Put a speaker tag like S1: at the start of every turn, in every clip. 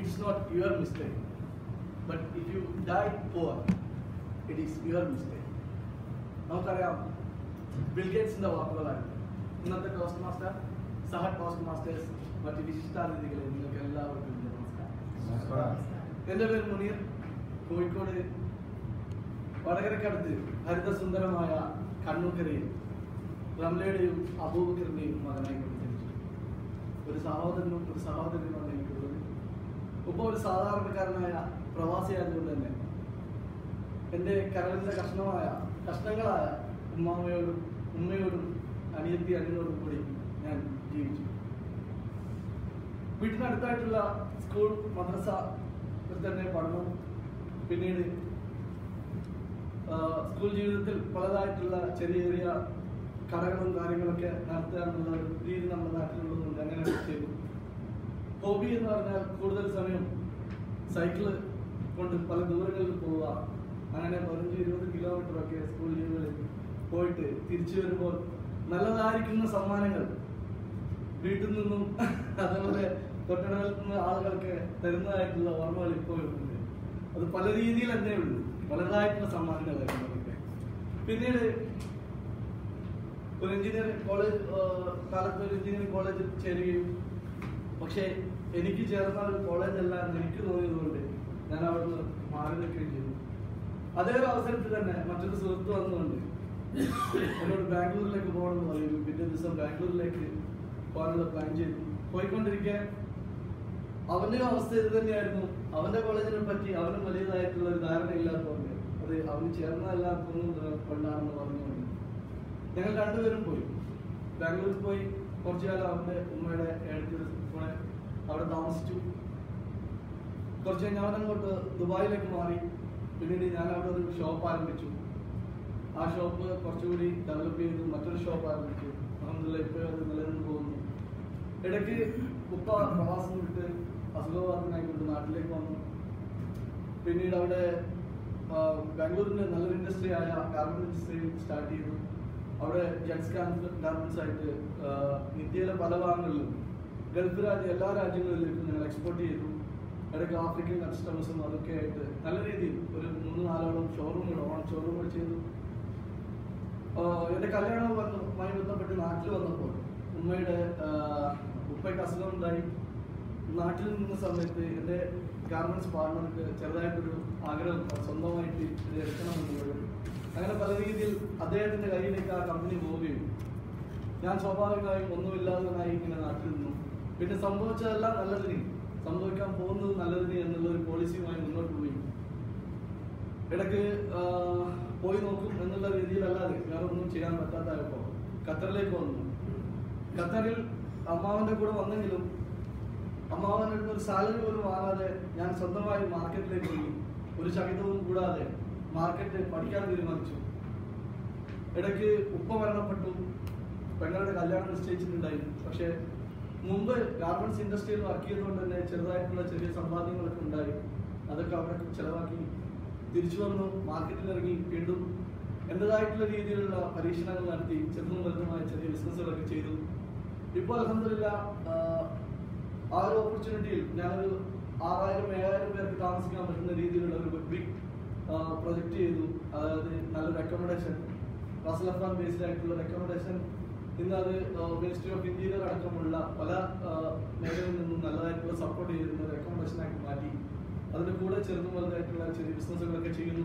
S1: it's not your mistake but if you die poor it is your mistake നമുക്കറിയാം ബിൽഗേറ്റ്സിന്റെ വാക്കുകളാണ് ഇന്നത്തെ toast master സഹ ടോസ്റ്റ് മാസ്റ്റേഴ്സ് മറ്റ് വിശിഷ്ടാതിഥികളെ നിങ്ങൾക്ക് എല്ലാവർക്കും എൻ്റെ നമസ്കാരം എൻ്റെ പേര് മുനീർ കോഴിക്കോട് വടകരക്കടുത്ത് ഹരിതസുന്ദരമായ കണ്ണൂക്കരയിൽ റംലയുടെയും അബൂബക്കറിന്റെയും മകനായി കൊണ്ട് ജനിച്ചു ഒരു സഹോദരനും ഒരു സഹോദരനുമാണ് എനിക്കുള്ളത് ഇപ്പോൾ ഒരു സാധാരണക്കാരനായ പ്രവാസിയായതുകൊണ്ട് തന്നെ എൻ്റെ കരളിൻ്റെ കഷ്ണമായ കഷ്ണങ്ങളായ ഉമ്മാമയോടും ഉമ്മയോടും അനിയത്തി അനിയനോടും കൂടി ഞാൻ ജീവിച്ചു വീട്ടിനടുത്തായിട്ടുള്ള സ്കൂൾ മദ്രസ തന്നെ പഠനം പിന്നീട് ആ, സ്കൂൾ ജീവിതത്തിൽ പലതായിട്ടുള്ള ചെറിയ ചെറിയ കടകളും കാര്യങ്ങളൊക്കെ നടത്തുക എന്നുള്ള ഒരു രീതി നമ്മുടെ നാട്ടിലുള്ളതുകൊണ്ട് അങ്ങനെ ചെയ്തു ഹോബി എന്ന് പറഞ്ഞാൽ കൂടുതൽ സമയം സൈക്കിള് കൊണ്ട് പല ദൂരങ്ങളിൽ പോവുക അങ്ങനെ പതിനഞ്ച് ഇരുപത് കിലോമീറ്റർ ഒക്കെ സ്കൂൾ ലീവുകളിൽ പോയിട്ട് തിരിച്ചു വരുമ്പോൾ നല്ലതായിരിക്കുന്ന സമ്മാനങ്ങൾ വീട്ടിൽ നിന്നും അതേപോലെ തൊട്ടടുത്ത് നിന്ന് ആളുകൾക്ക് തരുന്നതായിട്ടുള്ള ഓർമ്മകൾ ഇപ്പോഴും ഉണ്ട് അത് പല രീതിയിൽ തന്നെ ഉള്ളൂ പലതായിട്ടുള്ള സമ്മാനങ്ങളായിരുന്നു അതൊക്കെ പിന്നീട് ഒരു എഞ്ചിനീയറിംഗ് കോളേജ് കാലത്ത് ഒരു എഞ്ചിനീയറിംഗ് കോളേജിൽ ചേരുകയും പക്ഷേ എനിക്ക് ചേർന്ന ഒരു കോളേജ് അല്ല എന്ന് എനിക്ക് തോന്നിയതുകൊണ്ട് ഞാൻ അവിടുന്ന് മാറി നിൽക്കുകയും ചെയ്തു അതേ ഒരു അവസരത്തിൽ തന്നെ മറ്റൊരു സുഹൃത്ത് വന്നുകൊണ്ട് എന്നോട് ബാംഗ്ലൂരിലേക്ക് പോകണമെന്ന് പറയും പിറ്റേ ദിവസം ബാംഗ്ലൂരിലേക്ക് പോകാനുള്ള പ്ലാൻ ചെയ്തു പോയിക്കൊണ്ടിരിക്കെ അവന്റെ അവസ്ഥ ഇത് തന്നെയായിരുന്നു അവന്റെ കോളേജിനെ പറ്റി അവനും വലിയതായിട്ടുള്ള ഒരു ധാരണ ഇല്ലാത്തതുകൊണ്ട് അത് അവന് ചേർന്നതല്ലാത്തതൊന്നും കൊണ്ടാണെന്ന് പറഞ്ഞുകൊണ്ട് ഞങ്ങൾ രണ്ടുപേരും പോയി ബാംഗ്ലൂരിൽ പോയി കുറച്ചു കാലം അവന്റെ ഉമ്മയുടെ ഏഴത്തിൽ കൂടെ അവിടെ താമസിച്ചു കുറച്ച് കഴിഞ്ഞ് അവൻ അങ്ങോട്ട് ദുബായിലേക്ക് മാറി പിന്നീട് ഞാൻ അവിടെ ഒരു ഷോപ്പ് ആരംഭിച്ചു ആ ഷോപ്പ് കുറച്ചുകൂടി ഡെവലപ്പ് ചെയ്തു മറ്റൊരു ഷോപ്പ് ആരംഭിച്ചു അഹമ്മദില്ല ഇപ്പോൾ അത് നിലനിന്ന് പോകുന്നു ഇടയ്ക്ക് ഉപ്പ പ്രവാസം വിട്ട് അസുഖബാധിതനായിക്കൊണ്ട് നാട്ടിലേക്ക് വന്നു പിന്നീട് അവിടെ ആ, ബാംഗ്ലൂരിന്റെ നല്ലൊരു ഇൻഡസ്ട്രി ആയ ഗാർമെന്റ് ഇൻഡസ്ട്രി സ്റ്റാർട്ട് ചെയ്തു അവിടെ ജെൻസ് ഗാർമെന്റ്സ് ആയിട്ട് ആ, ഇന്ത്യയിലെ പല ഭാഗങ്ങളിലും ഗൾഫ് രാജ്യ എല്ലാ രാജ്യങ്ങളിലേക്കും ഞങ്ങൾ എക്സ്പോർട്ട് ചെയ്തു ഇടയ്ക്ക് ആഫ്രിക്കൻ കസ്റ്റമേഴ്സും അതൊക്കെ ആയിട്ട് നല്ല രീതിയിൽ ഒരു മൂന്ന് നാലോളം ഷോറൂമുകൾ ഓൺ ഷോറൂമുകൾ ചെയ്തു ആഹ് എന്റെ കല്യാണം വന്നുമായി ബന്ധപ്പെട്ട് നാട്ടിൽ വന്നപ്പോൾ ഉമ്മയുടെ ആഹ് ഉപ്പയ്ക്ക് അസുഖം ഉണ്ടായി നാട്ടിൽ നിന്ന സമയത്ത് എൻ്റെ ഗാർമെന്റ്സ് പാർട്ണർക്ക് ചെറുതായിട്ടൊരു ആഗ്രഹം സ്വന്തമായിട്ട് ഇത് എടുക്കണമെന്നുള്ളത് അങ്ങനെ പല രീതിയിൽ അദ്ദേഹത്തിന്റെ കയ്യിലേക്ക് ആ കമ്പനി പോവുകയും ഞാൻ സ്വാഭാവികമായും ഒന്നുമില്ലാത്തവനായി ഇങ്ങനെ നാട്ടിൽ നിന്നു പിന്നെ സംഭവിച്ചതെല്ലാം നല്ലതിന് സംഭവിക്കാൻ പോകുന്നത് നല്ലതിന് എന്നുള്ള ഒരു പോളിസിയുമായി മുന്നോട്ട് പോയി ഇടയ്ക്ക് ആ, പോയി നോക്കും എന്നുള്ള രീതിയിലല്ലാതെ വേറെ ഒന്നും ചെയ്യാൻ പറ്റാത്തപ്പോൾ ഖത്തറിലേക്ക് വന്നു ഖത്തറിൽ അമ്മാവന്റെ കൂടെ വന്നെങ്കിലും അമ്മാവന്റെ അടുത്ത് ഒരു സാലറി പോലും വാങ്ങാതെ ഞാൻ സ്വന്തമായി മാർക്കറ്റിലേക്ക് പോയി ഒരു ചകിതവും കൂടാതെ മാർക്കറ്റ് പഠിക്കാൻ തീരുമാനിച്ചു ഇടയ്ക്ക് ഉപ്പ മരണപ്പെട്ടു പെങ്ങളുടെ കല്യാണം നിശ്ചയിച്ചിട്ടുണ്ടായി പക്ഷേ മുമ്പ് ഗാർമെന്റ്സ് ഇൻഡസ്ട്രിയിൽ വർക്ക് ചെയ്തുകൊണ്ട് തന്നെ ചെറുതായിട്ടുള്ള ചെറിയ സമ്പാദ്യങ്ങളൊക്കെ ഉണ്ടായി അതൊക്കെ അവിടെ ചിലവാക്കി തിരിച്ചു വന്നു മാർക്കറ്റിൽ ഇറങ്ങി വീണ്ടും എൻ്റെതായിട്ടുള്ള രീതിയിലുള്ള പരീക്ഷണങ്ങൾ നടത്തി ചെറുതും വലുതുമായ ചെറിയ ബിസിനസ്സുകളൊക്കെ ചെയ്തു ഇപ്പോൾ അലഹമില്ല ആ ഒരു ഓപ്പർച്യൂണിറ്റിയിൽ ഞാനൊരു ആറായിരം ഏഴായിരം പേർക്ക് താമസിക്കാൻ പറ്റുന്ന രീതിയിലുള്ള ഒരു ബിഗ് പ്രൊജക്റ്റ് ചെയ്തു അതായത് നല്ലൊരു അക്കോമഡേഷൻ റാസലഫാൻ ബേസ്ഡ് ആയിട്ടുള്ള അക്കോമഡേഷൻ ഇന്ന് അത് മിനിസ്ട്രി ഓഫ് ഇന്റീരിയർ അടക്കമുള്ള പല ആ, മേഖലയിൽ നിന്നും നല്ലതായിട്ടുള്ള സപ്പോർട്ട് ചെയ്യുന്ന ഒരു അക്കോമഡേഷൻ ആക്കി മാറ്റി അതിന്റെ കൂടെ ചെറുതും വലുതായിട്ടുള്ള ചെറിയ ബിസിനസ്സുകളൊക്കെ ചെയ്യുന്നു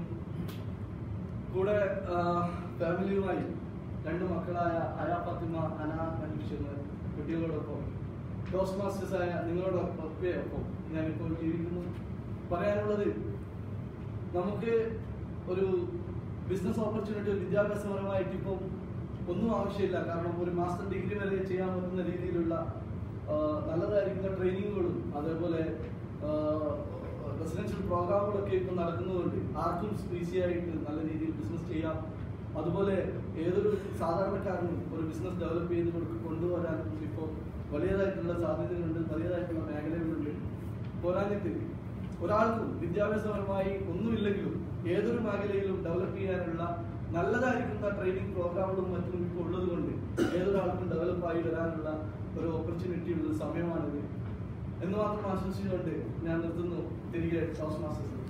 S1: കൂടെ ഫാമിലിയുമായി രണ്ട് മക്കളായ അയ ഫാത്തിമ അന അനീഷ് എന്ന കുട്ടികളോടൊപ്പം ടോസ്റ്റ് മാസ്റ്റേഴ്സായ നിങ്ങളോടൊപ്പം ഒപ്പം ഞാനിപ്പോൾ ജീവിക്കുന്നു പറയാനുള്ളത് നമുക്ക് ഒരു ബിസിനസ് ഓപ്പർച്യൂണിറ്റി വിദ്യാഭ്യാസപരമായിട്ട് ഇപ്പം ഒന്നും ആവശ്യമില്ല കാരണം ഒരു മാസ്റ്റർ ഡിഗ്രി വരെ ചെയ്യാൻ പറ്റുന്ന രീതിയിലുള്ള ആ, നല്ലതായിരിക്കുന്ന ട്രെയിനിങ്ങുകളും അതേപോലെ റെസിഡൻഷ്യൽ പ്രോഗ്രാമുകളൊക്കെ ഇപ്പം നടക്കുന്നതുകൊണ്ട് ആർക്കും ഈസി ആയിട്ട് നല്ല രീതിയിൽ ബിസിനസ് ചെയ്യാം അതുപോലെ ഏതൊരു സാധാരണക്കാരനും ഒരു ബിസിനസ് ഡെവലപ്പ് ചെയ്ത് കൊടുക്ക- കൊണ്ടുവരാൻ ഇപ്പോൾ വലിയതായിട്ടുള്ള സാധ്യതകളുണ്ട് വലിയതായിട്ടുള്ള മേഖലകളുണ്ട് പോരാഞ്ഞിട്ട് ഒരാൾക്കും വിദ്യാഭ്യാസപരമായി ഒന്നുമില്ലെങ്കിലും ഏതൊരു മേഖലയിലും ഡെവലപ്പ് ചെയ്യാനുള്ള നല്ലതായിരിക്കുന്ന ട്രെയിനിങ് പ്രോഗ്രാമുകളും മറ്റും ഇപ്പോൾ ഉള്ളത് കൊണ്ട് ഏതൊരാൾക്കും ഡെവലപ്പ് ആയി വരാനുള്ള ഒരു ഓപ്പർച്യൂണിറ്റി ഉള്ള സമയമാണിത് എന്ന് മാത്രം ആശംസിച്ചുകൊണ്ട് ഞാൻ നിർത്തുന്നു തിരികെ ടോസ് മാസ്റ്റേഴ്സ്